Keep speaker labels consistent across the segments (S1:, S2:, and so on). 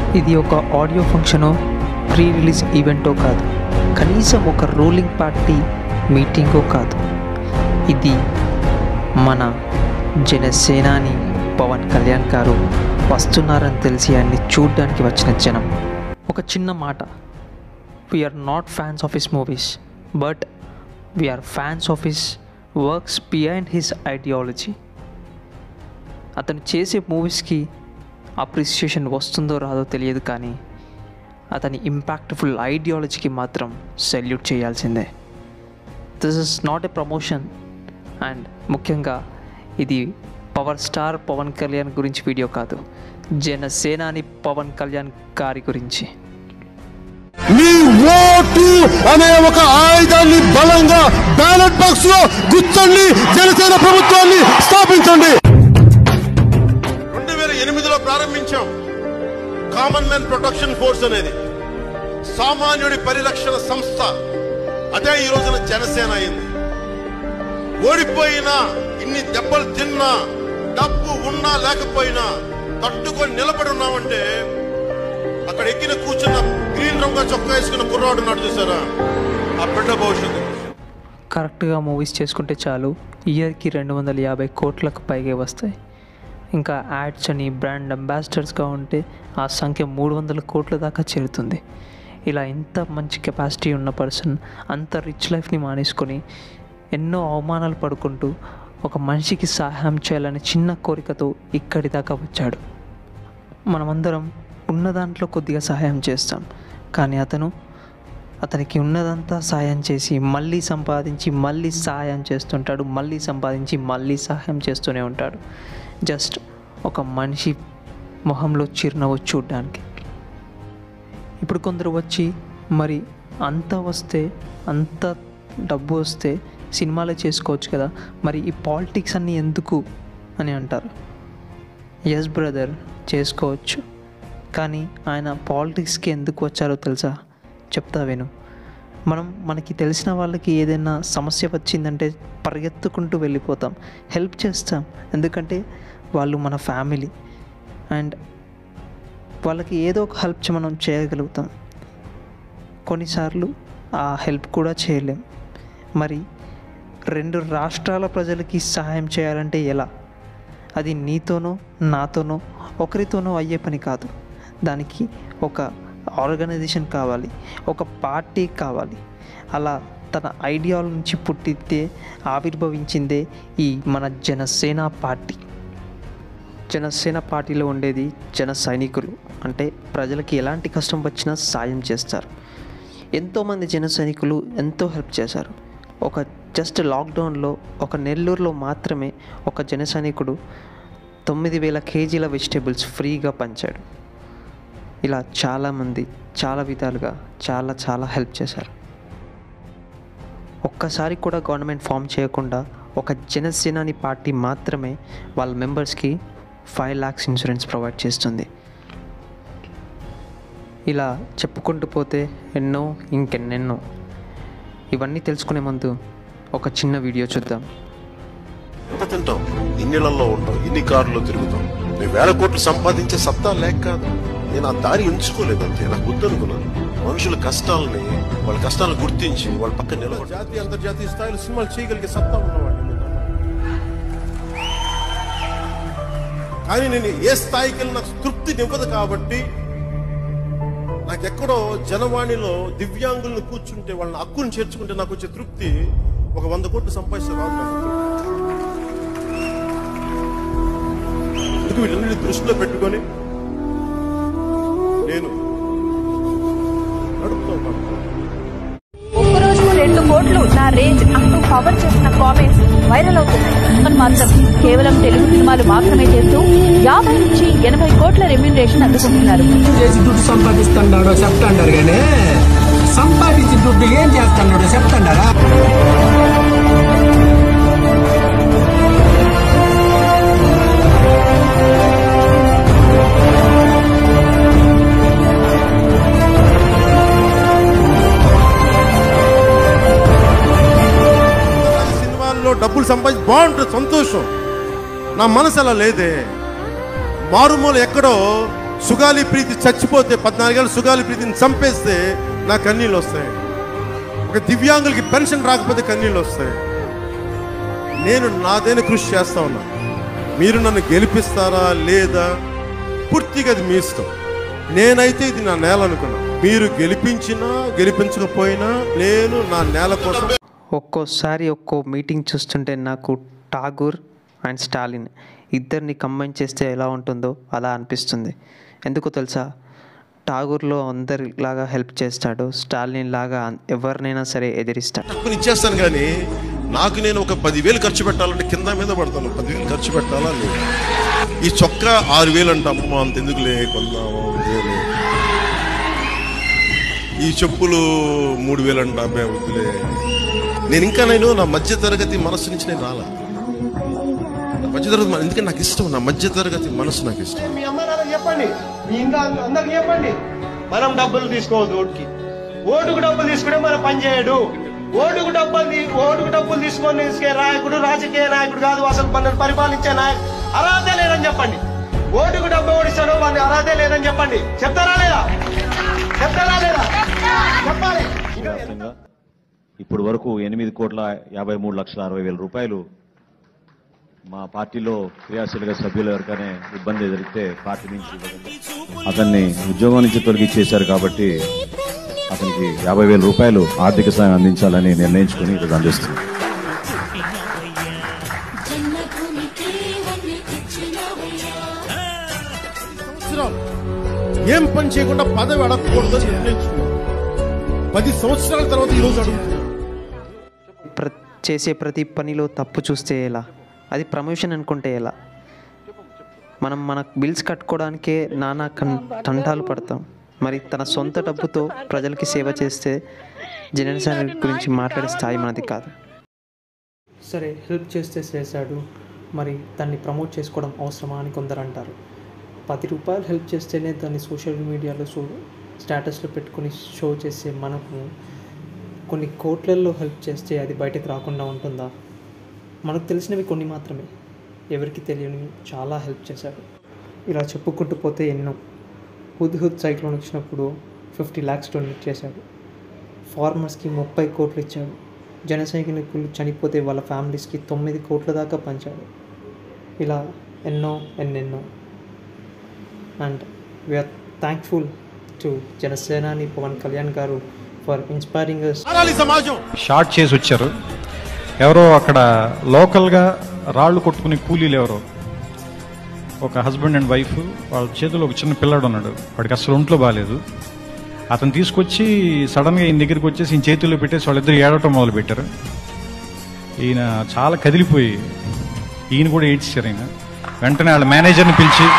S1: ఇది ఒక ఆడియో ఫంక్షనో ప్రీ రిలీజ్ ఈవెంటో కాదు కనీసం ఒక రూలింగ్ పార్టీ మీటింగో కాదు ఇది మన జనసేనాని పవన్ కళ్యాణ్ గారు వస్తున్నారని తెలిసి ఆయన్ని చూడ్డానికి వచ్చిన జనం ఒక చిన్న మాట we are not fans of his movies but we are fans of his works behind his ideology అతను చేసే మూవీస్కి అప్రిసియేషన్ వస్తుందో రాదో తెలియదు కానీ అతని ఇంపాక్ట్ఫుల్ ఐడియాలజీకి మాత్రం సెల్యూట్ చేయాల్సిందే this is not a promotion and ముఖ్యంగా ఇది పవర్ స్టార్ పవన్ కళ్యాణ్ గురించి వీడియో కాదు జనసేనాని పవన్ కళ్యాణ్ గారి గురించి
S2: మీ ఓటు అనే ఒక ఆయుధాన్ని బలంగా బ్యాలెట్ బాక్స్ లో గుచ్చండి జనసేన ప్రభుత్వాన్ని స్థాపించండి రెండు వేల ఎనిమిదిలో ప్రారంభించాం కామన్ మ్యాన్ ప్రొటెక్షన్ ఫోర్స్ అనేది సామాన్యుడి పరిరక్షణ సంస్థ అదే ఈ రోజున జనసేన అయింది ఓడిపోయినా ఇన్ని దెబ్బలు తిన్నా డబ్బు ఉన్నా లేకపోయినా తట్టుకొని నిలబడి ఉన్నామంటే అక్కడ ఎక్కిన కూర్చున్న గ్రీన్ రంగు చొక్కా వేసుకున్న కుర్రాడు ఉన్నాడు చూసారా ఆ బిడ్డ భవిష్యత్తు
S1: కరెక్ట్గా మూవీస్ చేసుకుంటే చాలు ఇయర్కి రెండు వందల యాభై కోట్లకు పైగే వస్తాయి ఇంకా యాడ్స్ అని బ్రాండ్ అంబాసిడర్స్గా ఉంటే ఆ సంఖ్య మూడు వందల కోట్ల దాకా చేరుతుంది ఇలా ఇంత మంచి కెపాసిటీ ఉన్న పర్సన్ అంత రిచ్ లైఫ్ని మానేసుకొని ఎన్నో అవమానాలు పడుకుంటూ ఒక మనిషికి సహాయం చేయాలనే చిన్న కోరికతో ఇక్కడి దాకా వచ్చాడు మనమందరం ఉన్న దాంట్లో కొద్దిగా సహాయం చేస్తాం కానీ అతను అతనికి ఉన్నదంతా సాయం చేసి మళ్ళీ సంపాదించి మళ్ళీ సహాయం చేస్తుంటాడు మళ్ళీ సంపాదించి మళ్ళీ సహాయం చేస్తూనే ఉంటాడు జస్ట్ ఒక మనిషి మొహంలో చిరునవ్వు చూడడానికి ఇప్పుడు కొందరు వచ్చి మరి అంత వస్తే అంత డబ్బు వస్తే సినిమాలే చేసుకోవచ్చు కదా మరి ఈ పాలిటిక్స్ అన్నీ ఎందుకు అని అంటారు ఎస్ బ్రదర్ చేసుకోవచ్చు కానీ ఆయన పాలిటిక్స్కి ఎందుకు వచ్చారో తెలుసా చెప్తా విను మనం మనకి తెలిసిన వాళ్ళకి ఏదైనా సమస్య వచ్చిందంటే పరిగెత్తుకుంటూ వెళ్ళిపోతాం హెల్ప్ చేస్తాం ఎందుకంటే వాళ్ళు మన ఫ్యామిలీ అండ్ వాళ్ళకి ఏదో ఒక హెల్ప్ మనం చేయగలుగుతాం కొన్నిసార్లు ఆ హెల్ప్ కూడా చేయలేం మరి రెండు రాష్ట్రాల ప్రజలకి సహాయం చేయాలంటే ఎలా అది నీతోనో నాతోనో ఒకరితోనో అయ్యే పని కాదు దానికి ఒక ఆర్గనైజేషన్ కావాలి ఒక పార్టీ కావాలి అలా తన ఐడియాల నుంచి పుట్టితే ఆవిర్భవించిందే ఈ మన జనసేన పార్టీ జనసేన పార్టీలో ఉండేది జన సైనికులు అంటే ప్రజలకి ఎలాంటి కష్టం వచ్చినా సాయం చేస్తారు ఎంతోమంది జన సైనికులు ఎంతో హెల్ప్ చేశారు ఒక జస్ట్ లాక్డౌన్లో ఒక నెల్లూరులో మాత్రమే ఒక జన సైనికుడు తొమ్మిది వేల కేజీల వెజిటేబుల్స్ ఫ్రీగా పంచాడు ఇలా చాలామంది చాలా విధాలుగా చాలా చాలా హెల్ప్ చేశారు ఒక్కసారి కూడా గవర్నమెంట్ ఫామ్ చేయకుండా ఒక జనసేనాని పార్టీ మాత్రమే వాళ్ళ మెంబర్స్కి ఫైవ్ ల్యాక్స్ ఇన్సూరెన్స్ ప్రొవైడ్ చేస్తుంది ఇలా చెప్పుకుంటూ పోతే ఎన్నో ఇంకెన్నెన్నో ఇవన్నీ తెలుసుకునే ముందు ఒక చిన్న వీడియో చూద్దాం
S2: ఎంత తింటాం ఇన్నిళ్లలో ఉంటాం ఇన్ని కార్లలో తిరుగుతాం నేను వేల కోట్లు సంపాదించే సత్తా లేక కాదు నేను ఆ దారి ఎంచుకోలేదు అంతే నాకు వద్దనుకున్నాను మనుషుల కష్టాలని వాళ్ళ కష్టాలను గుర్తించి వాళ్ళ పక్కన నిలబడి జాతీయ అంతర్జాతీయ స్థాయిలో సినిమాలు చేయగలిగే సత్తా ఉన్నవాడిని కానీ నేను ఏ స్థాయికి వెళ్ళి నాకు తృప్తినివ్వదు కాబట్టి నాకెక్కడో జనవాణిలో దివ్యాంగులను కూర్చుంటే వాళ్ళని హక్కును చేర్చుకుంటే నాకు వచ్చే తృప్తి ఒక వంద కోట్లు సంపాదిస్తే రాదు నాకు అందుకు వీటన్నిటి దృష్టిలో పెట్టుకొని నేను నడుపుతూ ఉన్నాను
S3: ఒక్కరోజు రెండు కోట్లు నా రేంజ్ అంటూ పవర్ చేసిన కామెంట్స్ వైరల్ అవుతున్నాయి అతను మాత్రం కేవలం తెలుగు సినిమాలు మాత్రమే చేస్తూ యాభై నుంచి ఎనభై కోట్ల రెమ్యూనరేషన్ అందుకుంటున్నారు
S4: చేసి దుడ్డు సంపాదిస్తున్నాడో చెప్తాండారు కానీ సంపాదించిన దుడ్డు ఏం చేస్తున్నాడో చెప్తాండారా
S2: సినిమాల్లో డబ్బులు సంపాదించి బాగుంటుంది సంతోషం నా మనసు అలా లేదే మారుమూల ఎక్కడో సుగాలి ప్రీతి చచ్చిపోతే పద్నాలుగేళ్ళు సుగాలి ప్రీతిని చంపేస్తే నా కన్నీళ్ళు వస్తాయి ఒక దివ్యాంగులకి పెన్షన్ రాకపోతే కన్నీళ్ళు వస్తాయి నేను నాదైన కృషి చేస్తా ఉన్నా మీరు నన్ను గెలిపిస్తారా లేదా పూర్తిగా అది మీ ఇష్టం నేనైతే ఇది నా నేల అనుకున్నా మీరు గెలిపించినా గెలిపించకపోయినా నేను నా నేల కోసం
S1: ఒక్కోసారి ఒక్కో మీటింగ్ చూస్తుంటే నాకు ఠాగూర్ అండ్ స్టాలిన్ ఇద్దరిని కంబైన్ చేస్తే ఎలా ఉంటుందో అలా అనిపిస్తుంది ఎందుకో తెలుసా ఠాగూర్లో అందరిలాగా హెల్ప్ చేస్తాడు స్టాలిన్ లాగా ఎవరినైనా సరే ఎదిరిస్తాడు
S2: డబ్బులు ఇచ్చేస్తాను కానీ నాకు నేను ఒక పదివేలు ఖర్చు పెట్టాలంటే కింద మీద పడతాను పదివేలు ఖర్చు పెట్టాలా లేదు ఈ చొక్కా ఆరు వేలు అంట అమ్మ అంత ఎందుకులే కొందాము వద్దులే. ఈ చెప్పులు మూడు వేలు అంట అబ్బాయి వద్దులే నేను ఇంకా నేను నా మధ్య తరగతి మనసు నుంచి నేను రాలా నా మధ్య తరగతి మన- ఎందుకంటే నాకు ఇష్టం నా మధ్య తరగతి మనసు నాకు ఇష్టం
S5: మీ అమ్మ నాన్న చెప్పండి మీ ఇంకా అందరికి చెప్పండి మనం డబ్బులు తీసుకోవద్దు ఓటుకి ఓటుకు డబ్బులు తీసుకుంటే మనం పని చేయడు ఓటుకు డబ్బులు తీ- ఓటుకు డబ్బులు తీసుకొని తీసుకే నాయకుడు రాజకీయ నాయకుడు కాదు అసలు మనల్ని పరిపాలించే నాయకుడు అర్హత లేదని చెప్పండి ఓటుకు డబ్బు ఓడిస్తాడో వాడిని అర్హత లేదని చెప్పండి చెప్తారా లేదా చెప్తారా లేదా చెప్పాలి ఇంకా
S6: వ్యాప్తంగా ఇప్పుడు వరకు ఎనిమిది కోట్ల యాభై మూడు లక్షల అరవై వేల రూపాయలు మా పార్టీలో క్రియాశీలక సభ్యులు ఎవరికైనా ఇబ్బంది ఎదిరితే పార్టీ నుంచి ఇవ్వడం. అతన్ని ఉద్యోగం నుంచి తొలగించేశారు కాబట్టి అతనికి యాభై వేల రూపాయలు ఆర్థిక సాయం అందించాలని నిర్ణయించుకుని ఇది అందిస్తుంది
S2: సంవత్సరాలు ఏం పని చేయకుండా పదవి అడగకూడదని నిర్ణయించుకున్నాను పది సంవత్సరాల తర్వాత ఈరోజు అడుగుతున్నాను
S1: ప్ర చేసే ప్రతి పనిలో తప్పు చూస్తే ఎలా అది ప్రమోషన్ అనుకుంటే ఎలా మనం మన బిల్స్ కట్టుకోవడానికే నానా కన్ తంటాలు పడతాం మరి తన సొంత డబ్బుతో ప్రజలకి సేవ చేస్తే జనసేన గురించి మాట్లాడే స్థాయి మనది కాదు
S7: సరే హెల్ప్ చేస్తే చేశాడు మరి దాన్ని ప్రమోట్ చేసుకోవడం అవసరమా అని కొందరు అంటారు పది రూపాయలు హెల్ప్ చేస్తేనే దాన్ని సోషల్ మీడియాలో షో స్టేటస్లో పెట్టుకుని షో చేసే మనకు కొన్ని కోట్లల్లో హెల్ప్ చేస్తే అది బయటకు రాకుండా ఉంటుందా మనకు తెలిసినవి కొన్ని మాత్రమే ఎవరికి తెలియనివి చాలా హెల్ప్ చేశాడు ఇలా చెప్పుకుంటూ పోతే ఎన్నో హుద్ హుద్ సైక్లోన్ వచ్చినప్పుడు ఫిఫ్టీ ల్యాక్స్ డొనేట్ చేశాడు ఫార్మర్స్కి ముప్పై కోట్లు ఇచ్చాడు జన సైనికులు చనిపోతే వాళ్ళ ఫ్యామిలీస్కి తొమ్మిది కోట్ల దాకా పంచాడు ఇలా ఎన్నో ఎన్నెన్నో అండ్ వీఆర్ థ్యాంక్ఫుల్ టు జనసేనాని పవన్ కళ్యాణ్ గారు ఫర్ ఇన్స్పైరింగ్ అస్
S2: మారాలి సమాజం
S8: షార్ట్ చేసి వచ్చారు ఎవరో అక్కడ లోకల్గా రాళ్ళు కొట్టుకునే కూలీలు ఎవరో ఒక హస్బెండ్ అండ్ వైఫ్ వాళ్ళ చేతిలో ఒక చిన్న పిల్లాడు ఉన్నాడు వాడికి అసలు ఒంట్లో బాగాలేదు అతను తీసుకొచ్చి సడన్గా ఈయన దగ్గరికి వచ్చేసి ఈయన చేతుల్లో పెట్టేసి వాళ్ళిద్దరు ఏడవటం మొదలు పెట్టారు ఈయన చాలా కదిలిపోయి ఈయన కూడా ఏడ్చారు ఈయన వెంటనే వాళ్ళ మేనేజర్ని పిలిచి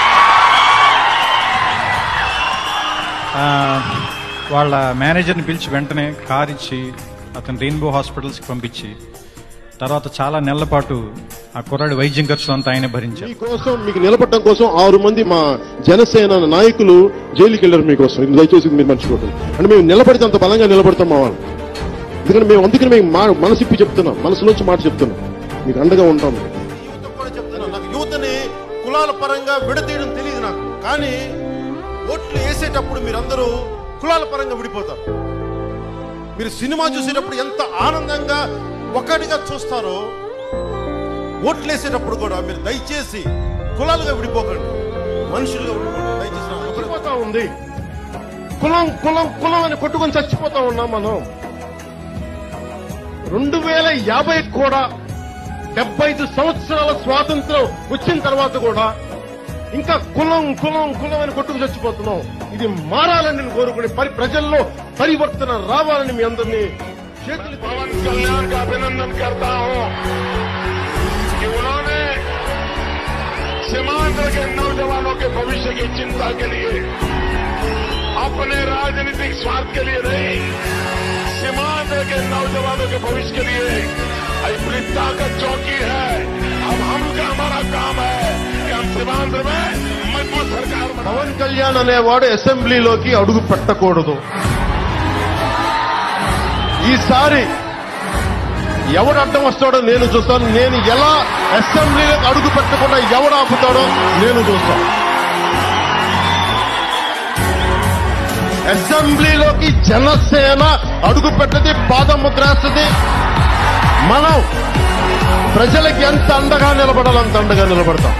S8: ఆ, వాళ్ళ మేనేజర్ని పిలిచి వెంటనే కార్ ఇచ్చి అతను రెయిన్బో హాస్పిటల్స్కి పంపించి తర్వాత చాలా నెలల పాటు ఆ కుర్రాడి వైద్యం ఖర్చులు అంతా ఆయనే భరించారు
S9: మీకోసం మీకు నిలబడటం కోసం ఆరు మంది మా జనసేన నాయకులు జైలుకి వెళ్ళారు మీకోసం ఇది దయచేసి ఇది మీరు మర్చిపోతుంది అంటే మేము నిలబడితే అంత బలంగా నిలబడతాం మా వాళ్ళు ఎందుకంటే మేము అందుకని మేము మా మనసిప్పి చెప్తున్నాం మనసులోంచి మాట చెప్తున్నాం మీకు అండగా ఉంటాం
S2: యువత కూడా చెప్తున్నాను నాకు యువతని కులాల పరంగా విడతీయడం తెలియదు నాకు కానీ ఓట్లు వేసేటప్పుడు మీరందరూ కులాల పరంగా విడిపోతారు మీరు సినిమా చూసేటప్పుడు ఎంత ఆనందంగా ఒకటిగా చూస్తారో ఓట్లు వేసేటప్పుడు కూడా మీరు దయచేసి కులాలుగా విడిపోకండి మనుషులుగా విడిపోకండి దయచేసి నా ఒకరి-
S9: చచ్చిపోతా ఉంది కులం కులం కులం అని కొట్టుకొని చచ్చిపోతా ఉన్నాం మనం రెండు వేల యాభై కూడా డెబ్బై ఐదు సంవత్సరాల స్వాతంత్రం వచ్చిన తర్వాత కూడా ఇంకా కులం కులం కులం అని కొట్టుకు చచ్చిపోతున్నాం ఇది మారాలని నేను కోరుకుని పరి ప్రజల్లో పరివర్తన రావాలని మీ అందరినీ చేతులు పవన్ కళ్యాణ్ కా అభినందన करता हूं कि उन्होंने सीमांध्र के नौजवानों के भविष्य की चिंता के लिए अपने राजनीतिक स्वार्थ के लिए नहीं सीमांध्र के नौजवानों के भविष्य के लिए अभिप्रियता का चौकी है अब हम का हमारा काम है कि हम सीमांध्र में मजबूत सरकार పవన్ కళ్యాణ్ అనేవాడు అసెంబ్లీలోకి అడుగు పెట్టకూడదు ఈసారి ఎవడు అడ్డం వస్తాడో నేను చూస్తాను నేను ఎలా అసెంబ్లీలోకి అడుగు పెట్టకుండా ఎవడు ఆపుతాడో నేను చూస్తాను
S2: అసెంబ్లీలోకి జనసేన అడుగు పెట్టది పాదముద్రేస్తుంది మనం ప్రజలకి ఎంత అండగా నిలబడాలో అంత అండగా నిలబడతాం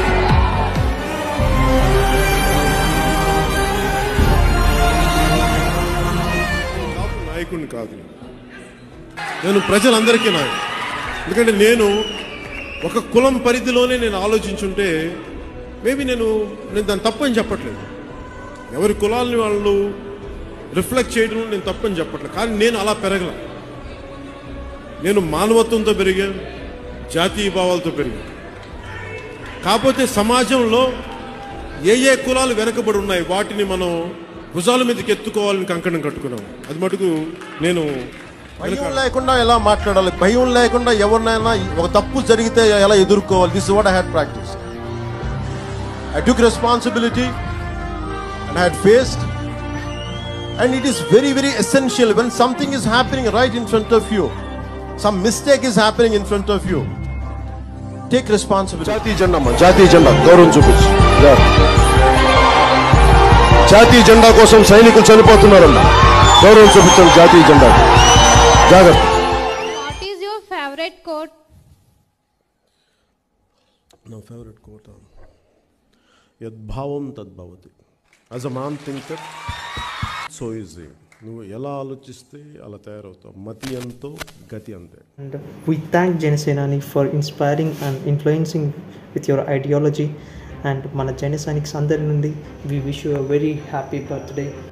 S10: నాయకుడిని కాదు నేను. నేను ప్రజలందరికీ నాయకుడు ఎందుకంటే నేను ఒక కులం పరిధిలోనే నేను ఆలోచించుంటే మేబీ నేను నేను దాన్ని తప్పని చెప్పట్లేదు ఎవరి కులాలని వాళ్ళు రిఫ్లెక్ట్ చేయడం నేను తప్పని చెప్పట్లేదు కానీ నేను అలా పెరగల నేను మానవత్వంతో పెరిగాను జాతీయ భావాలతో పెరిగాను కాకపోతే సమాజంలో ఏ ఏ కులాలు వెనకబడి ఉన్నాయి వాటిని మనం భుజాల మీదకి ఎత్తుకోవాలని కంకణం కట్టుకున్నాం అది మటుకు నేను
S2: భయం లేకుండా ఎలా మాట్లాడాలి భయం లేకుండా ఎవరినైనా ఒక తప్పు జరిగితే ఎలా ఎదుర్కోవాలి this what I had practice I took responsibility and I had faced and it is very very essential when something is happening right in front of you some mistake is happening in front of you take responsibility జాతీయ జెండా అమ్మా జాతీయ జెండా గౌరవం చూపించు జాతీయ జెండా కోసం సైనికులు చనిపోతున్నారమ్మా గౌరవం చూపించండి జాతీయ జెండా జాగ్రత్త
S11: What is your favorite quote?
S10: నా ఫేవరెట్ కోట యద్భావం తద్భవతి as a man think so is he నువ్వు ఎలా ఆలోచిస్తే అలా తయారవుతావు మతి ఎంతో గతి అంతే
S7: And we thank Janasenani for inspiring and influencing with your ideology. And మన జనసైనిక్స్ అందరి నుండి we wish you a very happy birthday.